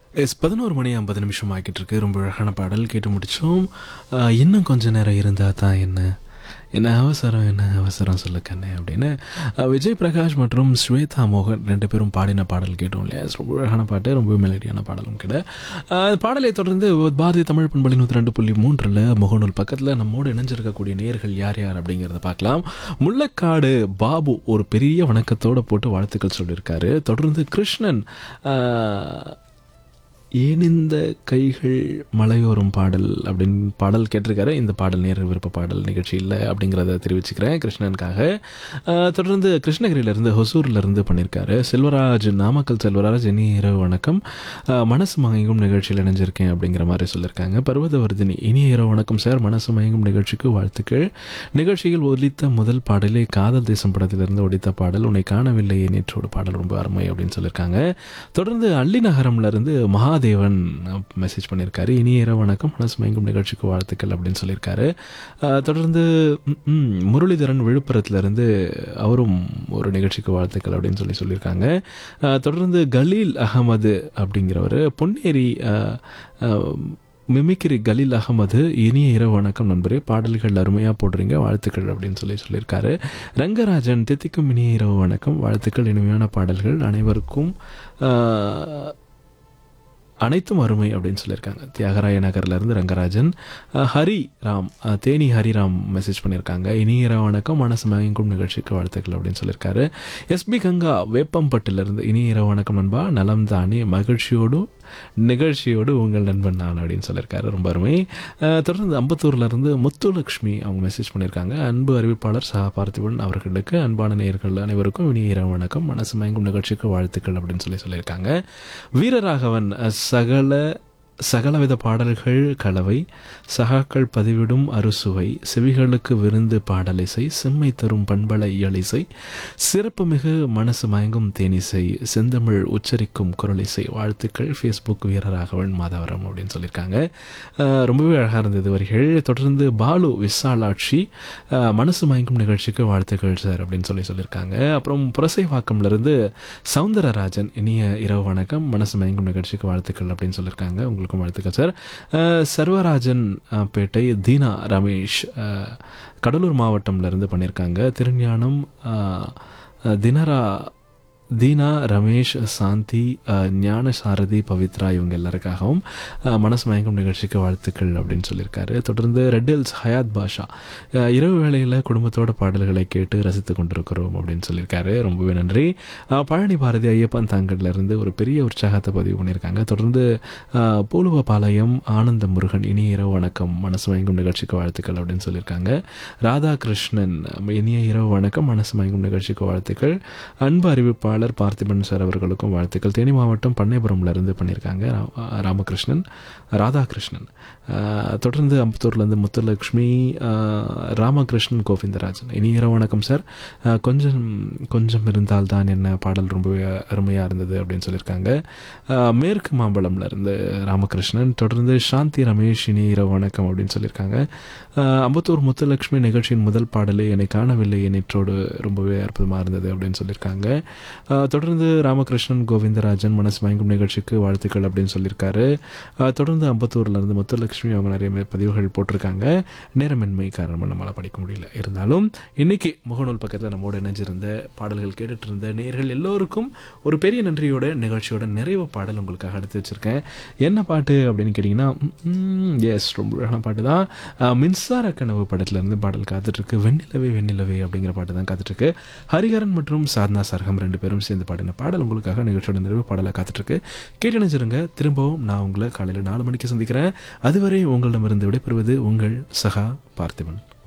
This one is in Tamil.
எஸ் பதினோரு மணி ஐம்பது நிமிஷம் ஆகிட்டு இருக்கு ரொம்ப அழகான பாடல் கேட்டு முடிச்சோம் ஆஹ், இன்னும் கொஞ்ச நேரம் இருந்தால் தான் என்ன என்ன அவசரம் என்ன அவசரம் சொல்ல கண்ணே அப்படின்னு ஆஹ், விஜய் பிரகாஷ் மற்றும் ஸ்வேதா மோகன் ரெண்டு பேரும் பாடின பாடல் கேட்டோம் இல்லையா ரொம்ப அழகான பாட்டு ரொம்ப மெலடியான பாடலும் கூட ஆஹ், பாடலை தொடர்ந்து பாரதிய தமிழ் பண்பலி நூற்றி ரெண்டு புள்ளி மூன்றில் முகநூல் பக்கத்தில் நம்மோடு இணைஞ்சிருக்கக்கூடிய நேர்கள் யார் யார் அப்படிங்கிறத பார்க்கலாம் முள்ளக்காடு பாபு ஒரு பெரிய வணக்கத்தோடு போட்டு வாழ்த்துக்கள் சொல்லியிருக்காரு தொடர்ந்து கிருஷ்ணன் ஆஹ், ஏன் இந்த கைகள் மலையோரம் பாடல் அப்படின்னு பாடல் கேட்டிருக்காரு இந்த பாடல் நேர விருப்ப பாடல் நிகழ்ச்சி இல்லை அப்படிங்கிறத தெரிவிச்சுக்கிறேன் கிருஷ்ணனுக்காக ஆஹ், தொடர்ந்து கிருஷ்ணகிரியிலேருந்து ஹொசூர்லேருந்து பண்ணியிருக்காரு செல்வராஜ் நாமக்கல் செல்வராஜ் இனி இரவு வணக்கம் ஆஹ், மனசு மயங்கும் நிகழ்ச்சியில் இணைஞ்சிருக்கேன் அப்படிங்கிற மாதிரி சொல்லியிருக்காங்க பர்வதவர்தினி இனிய இரவு வணக்கம் சார் மனசு மயங்கும் நிகழ்ச்சிக்கு வாழ்த்துக்கள் நிகழ்ச்சியில் ஒலித்த முதல் பாடலே காதல் தேசம் படத்திலிருந்து ஒடித்த பாடல் உன்னை காணவில்லையே நேற்றோடு பாடல் ரொம்ப அருமை அப்படின்னு சொல்லியிருக்காங்க தொடர்ந்து அள்ளி நகரம்ல இருந்து மகாதேவன் மெசேஜ் பண்ணியிருக்காரு இனிய இரவு வணக்கம் மனசு மயங்கும் நிகழ்ச்சிக்கு வாழ்த்துக்கள் அப்படின்னு சொல்லியிருக்காரு ஆஹ் தொடர்ந்து ம், ம், முரளிதரன் விழுப்புரத்துல இருந்து அவரும் ஒரு நிகழ்ச்சிக்கு வாழ்த்துக்கள் அப்படின்னு சொல்லி சொல்லியிருக்காங்க ஆஹ் தொடர்ந்து கலீல் அகமது அப்படிங்கிறவர் பொன்னேரி ஆஹ், ஆஹ், மிமிக்ரி கலீல் அகமது இனிய இரவு வணக்கம் நண்பரே பாடல்கள் அருமையாக போடுறீங்க வாழ்த்துக்கள் அப்படின்னு சொல்லி சொல்லியிருக்காரு ரங்கராஜன் தித்திக்கும் இனிய இரவு வணக்கம் வாழ்த்துக்கள் இனிமையான பாடல்கள் அனைவருக்கும் ஆஹ், அனைத்தும் அருமை அப்படின்னு சொல்லியிருக்காங்க தியாகராய நகர்ல இருந்து ரங்கராஜன் அஹ், ஹரி ராம் அஹ், தேனி ஹரிராம் மெசேஜ் பண்ணியிருக்காங்க இனிய இரவு வணக்கம் மனசு மயங்கும் நிகழ்ச்சிக்கு வாழ்த்துக்கள் அப்படின்னு சொல்லியிருக்காரு எஸ்பி கங்கா வேப்பம்பட்டிலிருந்து இனிய இரவு வணக்கம் நண்பா நலம் தானே மகிழ்ச்சியோடு நிகழ்ச்சியோடு உங்கள் நண்பன் நான் அப்படின்னு சொல்லியிருக்காரு ரொம்ப அருமை அஹ், தொடர்ந்து அம்பத்தூர்ல இருந்து முத்துலக்ஷ்மி அவங்க மெசேஜ் பண்ணியிருக்காங்க அன்பு அறிவிப்பாளர் சஹா பார்த்திபன் அவர்களுக்கு அன்பான நேயர்கள் அனைவருக்கும் இனிய இரவு வணக்கம் மனசு மயங்கும் நிகழ்ச்சிக்கு வாழ்த்துக்கள் அப்படின்னு சொல்லி சொல்லியிருக்காங்க வீரராகவன் அஹ், சகல சகலவித பாடல்கள் கலவை சகாக்கள் பதிவிடும் அறுசுவை செவிகளுக்கு விருந்து பாடலிசை செம்மை தரும் பண்பல இயலிசை சிறப்புமிகு மனசு மயங்கும் தேனிசை செந்தமிழ் உச்சரிக்கும் குரலிசை வாழ்த்துக்கள் ஃபேஸ்புக் வீரராகவன் மாதவரம் அப்படின்னு சொல்லியிருக்காங்க அஹ், ரொம்பவே அழகாக இருந்தது வரிகள் தொடர்ந்து பாலு விசாலாட்சி அஹ், மனசு மயங்கும் நிகழ்ச்சிக்கு வாழ்த்துக்கள் சார் அப்படின்னு சொல்லி சொல்லியிருக்காங்க அப்புறம் புரசைவாக்கம்லேருந்து சவுந்தரராஜன் இனிய இரவு வணக்கம் மனசு மயங்கும் நிகழ்ச்சிக்கு வாழ்த்துக்கள் அப்படின்னு சொல்லியிருக்காங்க உங்களுக்கும் வாழ்த்துக்கள் சார் அஹ், சர்வராஜன் அஹ், பேட்டை தீனா ரமேஷ் அஹ், கடலூர் மாவட்டம்ல இருந்து பண்ணியிருக்காங்க திருஞானம் அஹ், அஹ், தினரா தீனா ரமேஷ் சாந்தி அஹ், ஞான சாரதி பவித்ரா இவங்க எல்லாருக்காகவும் அஹ், மனசு மயங்கும் நிகழ்ச்சிக்கு வாழ்த்துக்கள் அப்படின்னு சொல்லியிருக்காரு தொடர்ந்து ரெட் ஹில்ஸ் ஹயாத் பாஷா அஹ், இரவு வேளையில் குடும்பத்தோட பாடல்களை கேட்டு ரசித்து கொண்டிருக்கிறோம் அப்படின்னு சொல்லியிருக்காரு ரொம்பவே நன்றி அஹ், பழனி பாரதி ஐயப்பன் தாங்கள்ல இருந்து ஒரு பெரிய உற்சாகத்தை பதிவு பண்ணியிருக்காங்க தொடர்ந்து அஹ், பூலுவபாளையம் ஆனந்த முருகன் இனிய இரவு வணக்கம் மனசு மயங்கும் நிகழ்ச்சிக்கு வாழ்த்துக்கள் அப்படின்னு சொல்லியிருக்காங்க ராதாகிருஷ்ணன் இனிய இரவு வணக்கம் மனசு மயங்கும் நிகழ்ச்சிக்கு வாழ்த்துக்கள் அன்பு அறிவிப்பாளர் பார்த்திபன் சார் அவர்களுக்கும் வாழ்த்துக்கள் தேனி மாவட்டம் பண்ணைபுரம்ல இருந்து பண்ணியிருக்காங்க ரா- ராமகிருஷ்ணன் ராதாகிருஷ்ணன் அஹ், தொடர்ந்து அம்பத்தூர்லேருந்து முத்துலக்ஷ்மி அஹ், ராமகிருஷ்ணன் கோவிந்தராஜன் இனி இரவு வணக்கம் சார் அஹ், கொஞ்சம் கொஞ்சம் இருந்தால் தான் என்ன பாடல் ரொம்பவே அருமையாக இருந்தது அப்படின்னு சொல்லியிருக்காங்க அஹ், மேற்கு மாம்பழம்ல இருந்து ராமகிருஷ்ணன் தொடர்ந்து சாந்தி ரமேஷ் இனி இரவு வணக்கம் அப்படின்னு சொல்லியிருக்காங்க அஹ், அம்பத்தூர் முத்துலக்ஷ்மி நிகழ்ச்சியின் முதல் பாடலே என்னை காணவில்லை நேற்றோடு ரொம்பவே அற்புதமாக இருந்தது அப்படின்னு சொல்லியிருக்காங்க அஹ், தொடர்ந்து ராமகிருஷ்ணன் கோவிந்தராஜன் மனசு மயங்கும் நிகழ்ச்சிக்கு வாழ்த்துக்கள் அப்படின்னு சொல்லியிருக்காரு அஹ், தொடர்ந்து அம்பத்தூர்ல இருந்து முத்துலட்சுமி அவங்க நிறைய மே- பதிவுகள் போட்டிருக்காங்க நேரமின்மை காரணமாக நம்மளால் படிக்க முடியல இருந்தாலும் இன்னைக்கு முகநூல் பக்கத்தில் நம்மோட இணைஞ்சிருந்த பாடல்கள் கேட்டுட்டு இருந்த நேர்கள் எல்லோருக்கும் ஒரு பெரிய நன்றியோட நிகழ்ச்சியோட நிறைவு பாடல் உங்களுக்காக எடுத்து வச்சிருக்கேன் என்ன பாட்டு அப்படின்னு கேட்டிங்கன்னா எஸ் ரொம்ப அழகான பாட்டு தான் அஹ், மின்சார கனவு படத்துல இருந்து பாடல் காத்துட்டு இருக்கு வெண்ணிலவே வெண்ணிலவே அப்படிங்கிற பாட்டு தான் காத்துட்டு இருக்கு ஹரிஹரன் மற்றும் சாத்னா சர்கம் ரெண்டு பேரும் சேர்ந்து பாடின பாடல் உங்களுக்காக நிகழ்ச்சியோட நிறைவு பாடலை காத்துட்டு இருக்கு கேட்டு நினைச்சிருங்க திரும்பவும் நான் உங்களை காலையில் நாலு மணிக்கு சந்திக்கிறேன் அதுவரை உங்களிடமிருந்து விடைபெறுவது உங்கள் சகா பார்த்திபன்